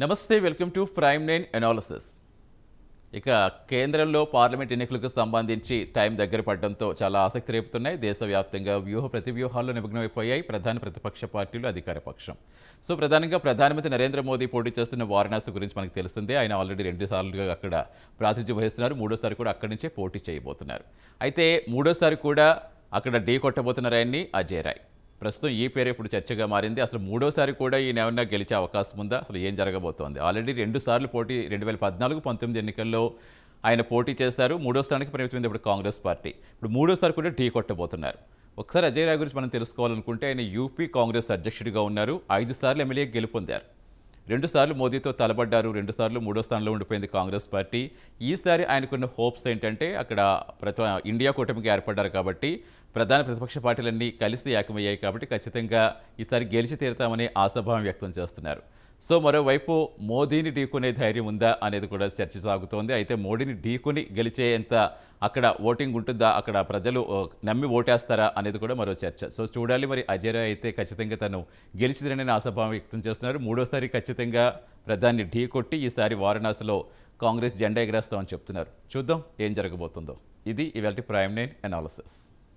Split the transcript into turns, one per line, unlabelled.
నమస్తే welcome to Prime nine analysis ఇక కేంద్రంలో పార్లమెంట్ ఎన్నికలకు సంబంధించి టైం దగ్గర పడడంతో చాలా ఆసక్తి రేపుతున్నాయి దేశవ్యాప్తంగా వ్యూహ ప్రతివ్యూహాల్లో నిమగ్నమైపోయాయి ప్రధాన ప్రతిపక్ష పార్టీలు అధికార పక్షం సో ప్రధానంగా ప్రధానమంత్రి నరేంద్ర మోదీ పోటీ చేస్తున్న వారణాసి గురించి మనకు తెలిసిందే ఆయన ఆల్రెడీ రెండు సార్లుగా అక్కడ ప్రాతినిధ్యం వహిస్తున్నారు మూడోసారి కూడా అక్కడి నుంచే పోటీ చేయబోతున్నారు అయితే మూడోసారి కూడా అక్కడ ఢీ కొట్టబోతున్నారు ఆయన్ని అజయ్ రాయ్ ప్రస్తుతం ఈ పేరు ఇప్పుడు చర్చగా మారింది అసలు మూడోసారి కూడా ఈయన ఏమన్నా గెలిచే అవకాశం ఉందా అసలు ఏం జరగబోతోంది ఆల్రెడీ రెండు సార్లు పోటీ రెండు వేల పద్నాలుగు పంతొమ్మిది ఎన్నికల్లో ఆయన పోటీ చేశారు మూడో స్థానానికి పరిమితమైంది ఇప్పుడు కాంగ్రెస్ పార్టీ ఇప్పుడు మూడోసారి కూడా ఢీ కొట్టబోతున్నారు ఒకసారి అజయ్ రాయ్ గురించి మనం తెలుసుకోవాలనుకుంటే ఆయన యూపీ కాంగ్రెస్ అధ్యక్షుడిగా ఉన్నారు ఐదు సార్లు ఎమ్మెల్యే గెలుపొందారు రెండుసార్లు మోదీతో తలబడ్డారు రెండుసార్లు మూడో స్థానంలో ఉండిపోయింది కాంగ్రెస్ పార్టీ ఈసారి ఆయనకున్న హోప్స్ ఏంటంటే అక్కడ ప్రతి ఇండియా కూటమికి ఏర్పడ్డారు కాబట్టి ప్రధాన ప్రతిపక్ష పార్టీలన్నీ కలిసి ఏకమయ్యాయి కాబట్టి ఖచ్చితంగా ఈసారి గెలిచి తీరుతామని ఆశాభావం వ్యక్తం చేస్తున్నారు సో మరోవైపు మోదీని ఢీకొనే ధైర్యం ఉందా అనేది కూడా చర్చ సాగుతోంది అయితే మోడీని ఢీకొని గెలిచేంత అక్కడ ఓటింగ్ ఉంటుందా అక్కడ ప్రజలు ఓ, నమ్మి ఓటేస్తారా అనేది కూడా మరో చర్చ సో చూడాలి మరి అజయ్ రాయ్ అయితే ఖచ్చితంగా తను గెలిచిదరని ఆశాభావం వ్యక్తం చేస్తున్నారు మూడోసారి ఖచ్చితంగా ప్రధాన్ని ఢీ కొట్టి ఈసారి వారణాసిలో కాంగ్రెస్ జెండా ఎగరేస్తామని చెప్తున్నారు చూద్దాం ఏం జరగబోతుందో ఇది ఇవాళ ప్రైమ్ నైన్ అనాలిసిస్